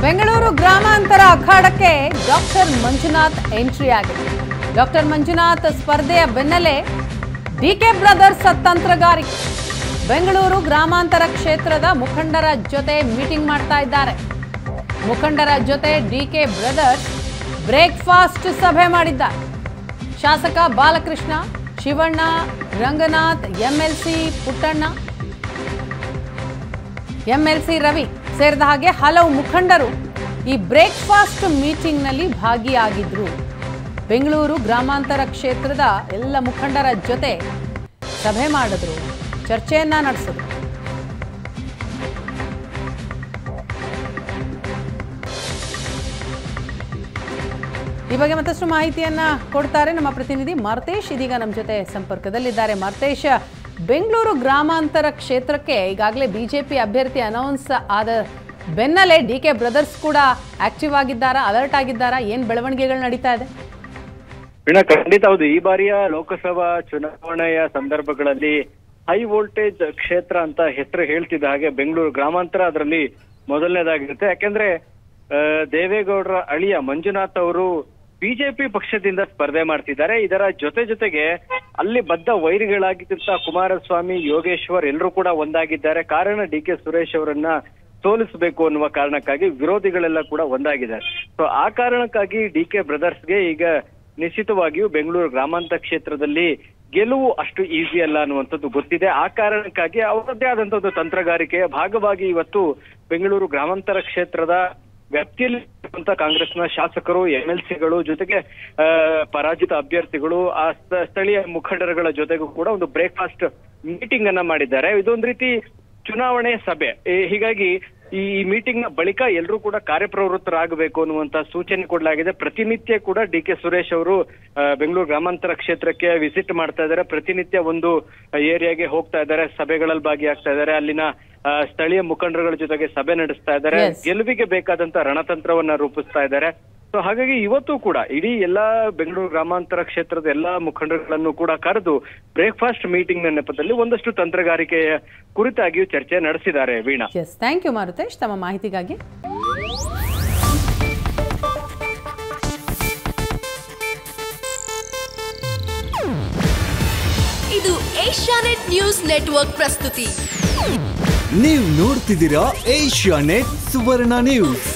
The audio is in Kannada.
ಬೆಂಗಳೂರು ಗ್ರಾಮಾಂತರ ಅಖಾಡಕ್ಕೆ ಡಾಕ್ಟರ್ ಮಂಜುನಾಥ್ ಎಂಟ್ರಿ ಆಗಿದೆ ಡಾಕ್ಟರ್ ಮಂಜುನಾಥ್ ಸ್ಪರ್ಧೆಯ ಬೆನ್ನಲ್ಲೇ ಡಿಕೆ ಬ್ರದರ್ಸ್ ತಂತ್ರಗಾರಿಕೆ ಬೆಂಗಳೂರು ಗ್ರಾಮಾಂತರ ಕ್ಷೇತ್ರದ ಮುಖಂಡರ ಜೊತೆ ಮೀಟಿಂಗ್ ಮಾಡ್ತಾ ಇದ್ದಾರೆ ಮುಖಂಡರ ಜೊತೆ ಡಿಕೆ ಬ್ರದರ್ಸ್ ಬ್ರೇಕ್ಫಾಸ್ಟ್ ಸಭೆ ಮಾಡಿದ್ದಾರೆ ಶಾಸಕ ಬಾಲಕೃಷ್ಣ ಶಿವಣ್ಣ ರಂಗನಾಥ್ ಎಂಎಲ್ಸಿ ಪುಟ್ಟಣ್ಣ ಎಂಎಲ್ಸಿ ರವಿ ಸೇರಿದ ಹಾಗೆ ಹಲವು ಮುಖಂಡರು ಈ ಬ್ರೇಕ್ಫಾಸ್ಟ್ ಮೀಟಿಂಗ್ನಲ್ಲಿ ಭಾಗಿಯಾಗಿದ್ರು ಬೆಂಗಳೂರು ಗ್ರಾಮಾಂತರ ಕ್ಷೇತ್ರದ ಎಲ್ಲ ಮುಖಂಡರ ಜೊತೆ ಸಭೆ ಮಾಡಿದ್ರು ಚರ್ಚೆಯನ್ನ ನಡೆಸಿದ್ರು ಈ ಬಗ್ಗೆ ಮತ್ತಷ್ಟು ಮಾಹಿತಿಯನ್ನ ಕೊಡ್ತಾರೆ ನಮ್ಮ ಪ್ರತಿನಿಧಿ ಮಾರ್ತೇಶ್ ಇದೀಗ ನಮ್ಮ ಜೊತೆ ಸಂಪರ್ಕದಲ್ಲಿದ್ದಾರೆ ಮಾರ್ತೇಶ್ ಬೆಂಗಳೂರು ಗ್ರಾಮಾಂತರ ಕ್ಷೇತ್ರಕ್ಕೆ ಈಗಾಗಲೇ ಬಿಜೆಪಿ ಅಭ್ಯರ್ಥಿ ಅನೌನ್ಸ್ ಆದ ಬೆನ್ನಲ್ಲೇ ಡಿ ಕೆ ಬ್ರದರ್ಸ್ ಕೂಡ ಆಕ್ಟಿವ್ ಆಗಿದ್ದಾರಾ ಅಲರ್ಟ್ ಆಗಿದ್ದಾರಾ ಏನ್ ಬೆಳವಣಿಗೆಗಳು ನಡೀತಾ ಇದೆ ವೀಣಾ ಖಂಡಿತ ಹೌದು ಈ ಬಾರಿಯ ಲೋಕಸಭಾ ಚುನಾವಣೆಯ ಸಂದರ್ಭಗಳಲ್ಲಿ ಹೈ ವೋಲ್ಟೇಜ್ ಕ್ಷೇತ್ರ ಅಂತ ಹೆಸರು ಹೇಳ್ತಿದ್ದ ಹಾಗೆ ಬೆಂಗಳೂರು ಗ್ರಾಮಾಂತರ ಅದರಲ್ಲಿ ಮೊದಲನೇದಾಗಿರುತ್ತೆ ಯಾಕೆಂದ್ರೆ ಆ, ದೇವೇಗೌಡರ ಅಳಿಯ ಮಂಜುನಾಥ್ ಅವರು ಬಿಜೆಪಿ ಪಕ್ಷದಿಂದ ಸ್ಪರ್ಧೆ ಮಾಡ್ತಿದ್ದಾರೆ ಇದರ ಜೊತೆ ಜೊತೆಗೆ ಅಲ್ಲಿ ಬದ್ಧ ವೈರಿಗಳಾಗಿದ್ದಂತ ಕುಮಾರಸ್ವಾಮಿ ಯೋಗೇಶ್ವರ್ ಎಲ್ಲರೂ ಕೂಡ ಒಂದಾಗಿದ್ದಾರೆ ಕಾರಣ ಡಿ ಕೆ ಸುರೇಶ್ ಅವರನ್ನ ಸೋಲಿಸಬೇಕು ಅನ್ನುವ ಕಾರಣಕ್ಕಾಗಿ ವಿರೋಧಿಗಳೆಲ್ಲ ಕೂಡ ಒಂದಾಗಿದ್ದಾರೆ ಸೊ ಆ ಕಾರಣಕ್ಕಾಗಿ ಡಿ ಕೆ ಬ್ರದರ್ಸ್ಗೆ ಈಗ ನಿಶ್ಚಿತವಾಗಿಯೂ ಬೆಂಗಳೂರು ಗ್ರಾಮಾಂತರ ಕ್ಷೇತ್ರದಲ್ಲಿ ಗೆಲುವು ಅಷ್ಟು ಈಸಿ ಅಲ್ಲ ಅನ್ನುವಂಥದ್ದು ಗೊತ್ತಿದೆ ಆ ಕಾರಣಕ್ಕಾಗಿ ಅವರದ್ದೇ ಆದಂತ ಒಂದು ತಂತ್ರಗಾರಿಕೆಯ ಭಾಗವಾಗಿ ಇವತ್ತು ಬೆಂಗಳೂರು ಗ್ರಾಮಾಂತರ ಕ್ಷೇತ್ರದ ವ್ಯಾಪ್ತಿಯಲ್ಲಿ ಇರುವಂತ ಕಾಂಗ್ರೆಸ್ನ ಶಾಸಕರು ಎಂ ಎಲ್ ಸಿಗಳು ಜೊತೆಗೆ ಆ, ಪರಾಜಿತ ಅಭ್ಯರ್ಥಿಗಳು ಆ ಸ್ಥ- ಸ್ಥಳೀಯ ಮುಖಂಡರುಗಳ ಜೊತೆಗೂ ಕೂಡ ಒಂದು ಬ್ರೇಕ್ಫಾಸ್ಟ್ ಮೀಟಿಂಗ್ ಅನ್ನ ಮಾಡಿದ್ದಾರೆ ಇದೊಂದು ರೀತಿ ಚುನಾವಣೆ ಸಭೆ ಈ- ಹೀಗಾಗಿ ಈ ಮೀಟಿಂಗ್ ನ ಬಳಿಕ ಎಲ್ಲರೂ ಕೂಡ ಕಾರ್ಯಪ್ರವೃತ್ತರಾಗಬೇಕು ಅನ್ನುವಂತ ಸೂಚನೆ ಕೊಡಲಾಗಿದೆ ಪ್ರತಿನಿತ್ಯ ಕೂಡ ಡಿ ಕೆ ಸುರೇಶ್ ಅವರು ಆ, ಬೆಂಗಳೂರು ಗ್ರಾಮಾಂತರ ಕ್ಷೇತ್ರಕ್ಕೆ ವಿಸಿಟ್ ಮಾಡ್ತಾ ಇದ್ದಾರೆ ಪ್ರತಿನಿತ್ಯ ಒಂದು ಏರಿಯಾಗೆ ಹೋಗ್ತಾ ಇದ್ದಾರೆ ಸಭೆಗಳಲ್ಲಿ ಭಾಗಿಯಾಗ್ತಾ ಇದ್ದಾರೆ ಅಲ್ಲಿನ ಆ, ಸ್ಥಳೀಯ ಮುಖಂಡರುಗಳ ಜೊತೆಗೆ ಸಭೆ ನಡೆಸ್ತಾ ಇದ್ದಾರೆ Yes. ಗೆಲುವಿಗೆ ಬೇಕಾದಂತ ರಣತಂತ್ರವನ್ನ ರೂಪಿಸ್ತಾ ಇದ್ದಾರೆ ಸೊ ಹಾಗಾಗಿ ಇವತ್ತು ಕೂಡ ಇಡೀ ಎಲ್ಲಾ ಬೆಂಗಳೂರು ಗ್ರಾಮಾಂತರ ಕ್ಷೇತ್ರದ ಎಲ್ಲಾ ಮುಖಂಡರುಗಳನ್ನು ಕೂಡ ಕರೆದು ಬ್ರೇಕ್ಫಾಸ್ಟ್ ಮೀಟಿಂಗ್ ನ ನೆಪದಲ್ಲಿ ಒಂದಷ್ಟು ತಂತ್ರಗಾರಿಕೆಯ ಕುರಿತಾಗಿಯೂ ಚರ್ಚೆ ನಡೆಸಿದ್ದಾರೆ Veena S thank you Maruthesh ತಮ್ಮ ಮಾಹಿತಿಗಾಗಿ ಇದು ಏಷ್ಯಾನೆಟ್ ನ್ಯೂಸ್ ನೆಟ್ವರ್ಕ್ ಪ್ರಸ್ತುತಿ ನೀವು ನೋಡ್ತಿದ್ದೀರಾ ಏಷ್ಯಾ ನೆಟ್ ಸುವರ್ಣ ನ್ಯೂಸ್